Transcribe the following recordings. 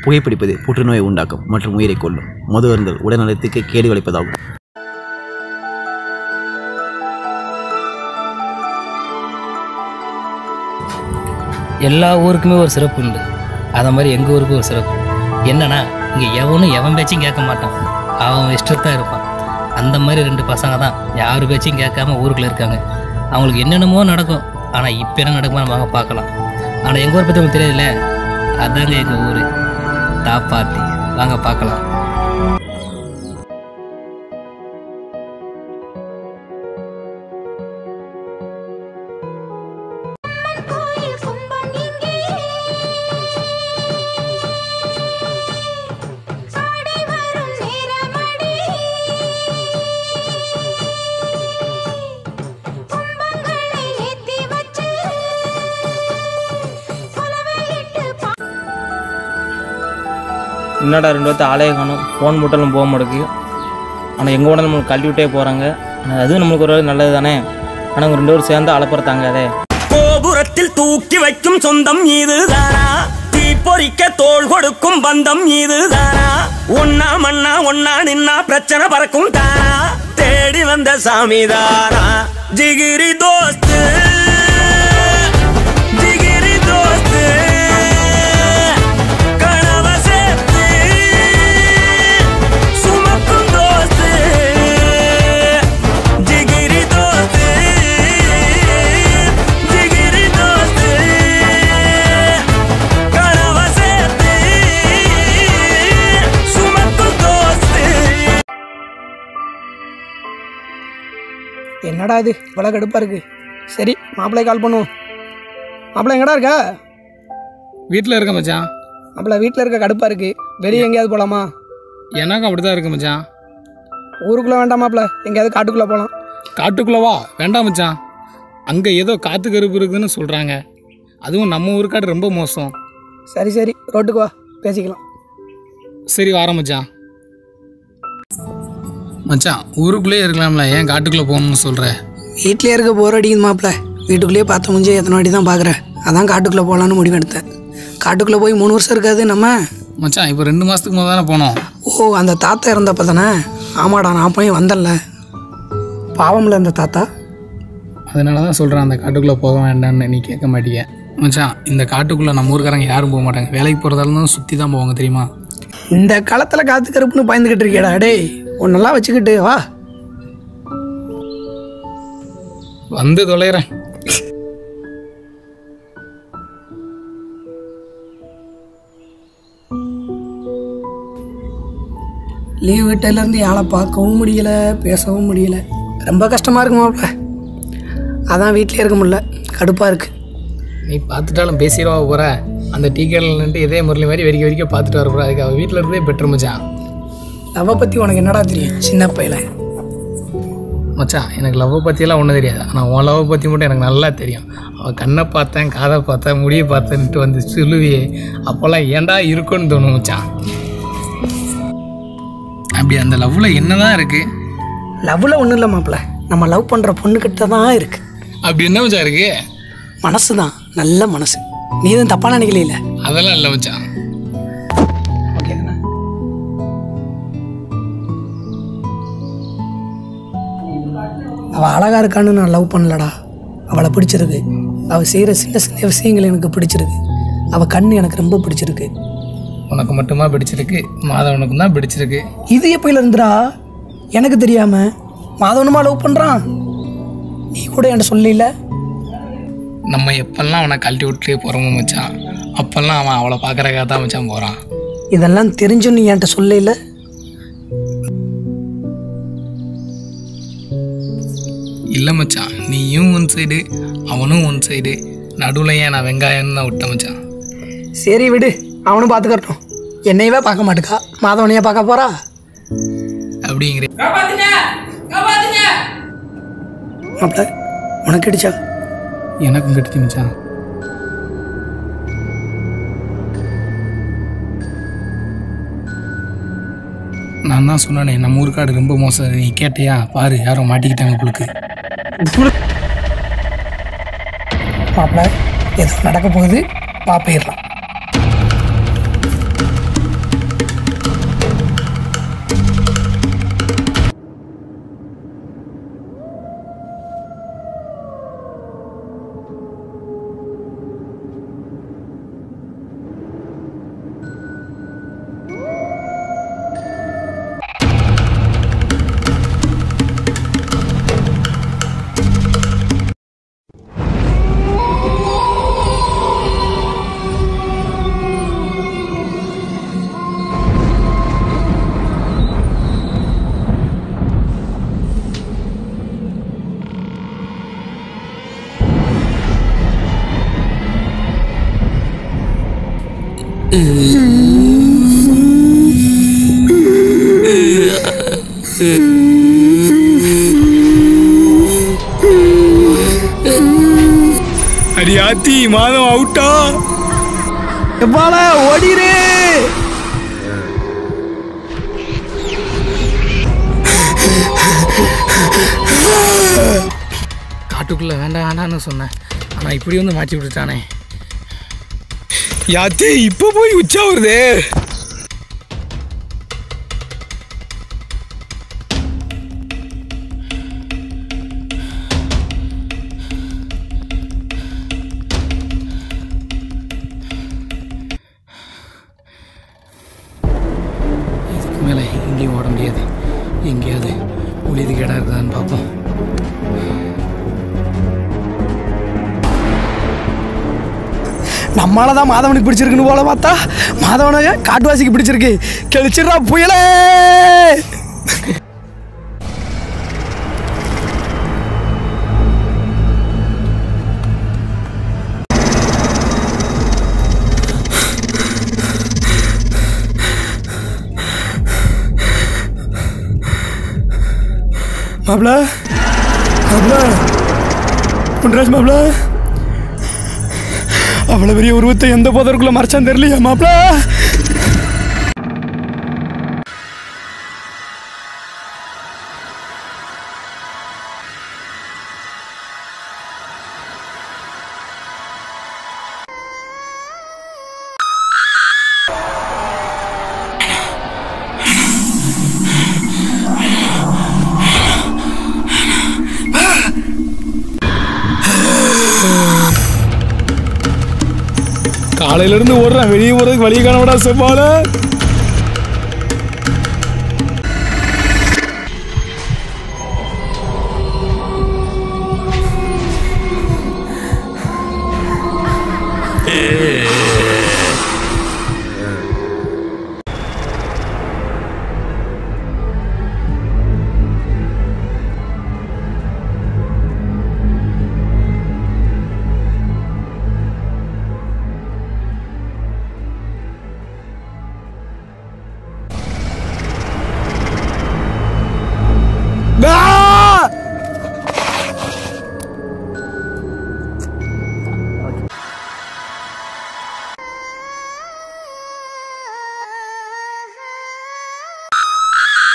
புகைப்பிடிப்பது புற்றுநோயை உண்டாக்கும் மற்றும் உயிரை கொல்லும் மது அருந்தல் உடல்நலத்துக்கு கேடு விளைப்பதாகும் எல்லா ஊருக்குமே ஒரு சிறப்பு உண்டு அதை மாதிரி எங்கள் ஊருக்கு ஒரு சிறப்பு என்னன்னா இங்கே எவனும் எவன் பேச்சையும் கேட்க மாட்டான் அவன் இஷ்டத்தான் இருப்பான் அந்த மாதிரி ரெண்டு பசங்க தான் யார் பேச்சையும் கேட்காம ஊருக்குள்ள இருக்காங்க அவங்களுக்கு என்னென்னமோ நடக்கும் ஆனால் இப்போ என்ன நடக்குமா நம்ம வாங்க பார்க்கலாம் ஆனால் எங்கள் ஊரை பற்றி உங்களுக்கு தெரியல அதாங்க எங்கள் ஊர் தாப்பாத்தி வாங்க பார்க்கலாம் கோயில் கும்பம் இங்கே ஆடி வரும் நேரமடி கும்பங்களை ஏத்தி வச்சு புலவையிட்டு பா என்னடா ரெண்டு பேர்த்து ஆளே காணும் ஃபோன் போட்டாலும் போக மாட்டேங்குது ஆனால் எங்கே கூட நம்மளுக்கு கழட்டி விட்டே போகிறாங்க ஆனால் அதுவும் நம்மளுக்கு ஒரு வேளை நல்லது தானே ஆனால் அவங்க ரெண்டு பேரும் சேர்ந்து அலப்புற தாங்காதே கோபுரத்தில் தூக்கி வைக்கும் சொந்தம் இதுதானா தீப்பொறிக்க தோள் கொடுக்கும் பந்தம் இதுதானா ஒன்னா மண்ணா ஒன்னா நின்னா பிரச்சனை பறக்கும் தானா தேடி வந்த சாமிதானா ஜிகிரி தோஸ்து ஜிகிரி தோஸ்து கனவ சேர்த்து சுமக்கும் தோஸ்து ஜிகிரி தோஸ்து ஜிகிரி தோஸ்து கனவ சேர்த்து சுமக்கும் தோஸ்து என்னடா இது இவ்வளோ கடுப்பாக இருக்கு சரி மாப்பிள்ளை கால் பண்ணுவோம் மாப்பிள்ளை எங்கடா இருக்க வீட்டில் இருக்க மச்சான் மாப்பிள்ளை வீட்டில் இருக்க கடுப்பாக இருக்கு வெளியே எங்கேயாவது போகலாமா எனக்கு அப்படி தான் இருக்கு மச்சான் ஊருக்குள்ளே வேண்டாம் மாப்பிள்ளை எங்கேயாவது காட்டுக்குள்ளே போகலாம் காட்டுக்குள்ளே வா வேண்டாம் மச்சான் அங்கே ஏதோ காற்று கருப்பு இருக்குதுன்னு சொல்கிறாங்க அதுவும் நம்ம ஊருக்காடு ரொம்ப மோசம் சரி சரி ரோட்டுக்கு வா பேசிக்கலாம் சரி வாரம் மச்சான் மச்சான் ஊருக்குள்ளேயே இருக்கலாம்ல ஏன் காட்டுக்குள்ளே போகணும்னு சொல்கிற வீட்டிலே இருக்க போர் அடிக்குது மாப்பிள்ளை வீட்டுக்குள்ளேயே பார்த்த முடிஞ்சு எத்தனை வாட்டி தான் பார்க்குறேன் அதான் காட்டுக்குள்ளே போகலான்னு முடிவு எடுத்தேன் காட்டுக்குள்ளே போய் மூணு வருஷம் இருக்காது நம்ம மச்சான் இப்போ ரெண்டு மாதத்துக்கு முதல் தானே போனோம் ஓ அந்த தாத்தா இறந்தப்ப தானே ஆமாடா நான் போய் வந்தேன்ல பாவம்ல அந்த தாத்தா அதனால தான் சொல்கிறேன் அந்த காட்டுக்குள்ளே போக வேண்டாம்னு நீ கேட்க மாட்டீங்க மச்சான் இந்த காட்டுக்குள்ளே நம்ம ஊருக்காரங்க யாரும் போக மாட்டாங்க வேலைக்கு போகிறதாலும் சுற்றி தான் போவாங்க தெரியுமா இந்த காலத்தில் காத்து கருப்புன்னு பயந்துக்கிட்டு இருக்கியடா டேய் உன்னெல்லாம் வச்சுக்கிட்டு வா வந்து தொலைகிறேன் லீவ் விட்டதுலேருந்து யாரை பார்க்கவும் முடியல பேசவும் முடியல ரொம்ப கஷ்டமாக இருக்கு மாப்பிள்ள அதான் வீட்டிலே இருக்க முடியல கடுப்பாக இருக்குது நீ பார்த்துட்டாலும் பேசிடுவா போகிற அந்த டீ கடையில் நின்று இதே முரளி மாதிரி வெறிக்க வெறிக்க பார்த்துட்டு வர போகிற அதுக்கு அவள் வீட்டில் இருந்தே பெட்ரு மச்சான் லவ்வை பற்றி உனக்கு என்னடா தெரியும் சின்ன பையல மச்சான் எனக்கு லவ்வை பற்றியெல்லாம் ஒன்றும் தெரியாது ஆனால் உன் லவ்வை பற்றி மட்டும் எனக்கு நல்லா தெரியும் அவள் கண்ணை பார்த்தேன் காதை பார்த்தேன் முடியை பார்த்தேன்ட்டு வந்து சொல்லுவியே அப்போல்லாம் ஏன்டா இருக்குன்னு தோணும் மச்சான் அப்படி அந்த லவ்வில் என்னதான் இருக்கு லவ்வில் ஒன்றும் இல்லை மாப்பிள்ள நம்ம லவ் பண்ணுற பொண்ணுக்கிட்ட தான் இருக்குது அப்படி என்ன மச்சான் இருக்கு மனசு தான் நல்ல மனசு நீ எதுவும் தப்பாக நினைக்கல அதெல்லாம் இல்லை மச்சான் ஓகே தானே அவள் அழகாக இருக்கான்னு நான் லவ் பண்ணலடா அவளை பிடிச்சிருக்கு அவள் செய்கிற சின்ன சின்ன விஷயங்கள் எனக்கு பிடிச்சிருக்கு அவள் கண் எனக்கு ரொம்ப பிடிச்சிருக்கு உனக்கு மட்டுமா பிடிச்சிருக்கு மாதவனுக்கும் தான் பிடிச்சிருக்கு இது எப்பயில இருந்துடா எனக்கு தெரியாம மாதவனுமா லவ் பண்ணுறான் நீ கூட என்கிட்ட சொல்லல நம்ம எப்பெல்லாம் அவனை கழட்டி விட்டு போகிறோமோ மச்சான் அப்போல்லாம் அவன் அவளை பார்க்குறக்காக தான் மச்சான் போகிறான் இதெல்லாம் தெரிஞ்சும் நீ என்கிட்ட சொல்லல இல்லை மச்சான் நீயும் ஒன் சைடு அவனும் ஒன் சைடு நடுவில் ஏன் நான் வெங்காயம்னு தான் விட்டேன் மச்சான் சரி விடு அவனும் பார்த்துக்கட்டும் என்னையவே பார்க்க மாட்டுக்கா மாதவனையே பார்க்க போறா அப்படிங்கிற மாப்பிள்ள உனக்கு அடிச்சா எனக்கும் கிடைச்சி மச்சான் நான் தான் சொன்னேனே நம்ம ஊருக்காடு ரொம்ப மோசம் நீ கேட்டியா பாரு யாரோ மாட்டிக்கிட்டாங்க புழுக்கு மாப்பிள்ள ஏதோ நடக்க போகுது வா போயிடலாம் அடி ஆத்தி மாதம் அவுட்டா எப்பால ஓடிரு காட்டுக்குள்ளே வேண்டாம் வேண்டாம்னு சொன்னேன் ஆனால் இப்படி வந்து மாற்றி விட்டுட்டானே யாத்தி இப்போ போய் உச்சா வருதே இதுக்கு மேலே எங்கேயும் ஓட முடியாது எங்கேயாவது ஒளிதுக்கு இடம் இருக்குதான்னு பார்ப்போம் நம்மளால தான் மாதவனுக்கு பிடிச்சிருக்குன்னு போல பார்த்தா மாதவனை காட்டுவாசிக்கு பிடிச்சிருக்கு கெளிச்சிடுறா புயலே மாப்ள மாப்ள பொன்ராஜ் மாப்ள அவ்வளவு பெரிய உருவத்தை எந்த போதற்குள்ள மறைச்சான் தெரியலையா மாப்ள காலையில இருந்து ஓடுறேன் வெளியே போறதுக்கு வழியை காணவிடா செவ்வாழ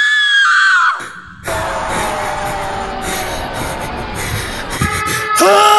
ஆ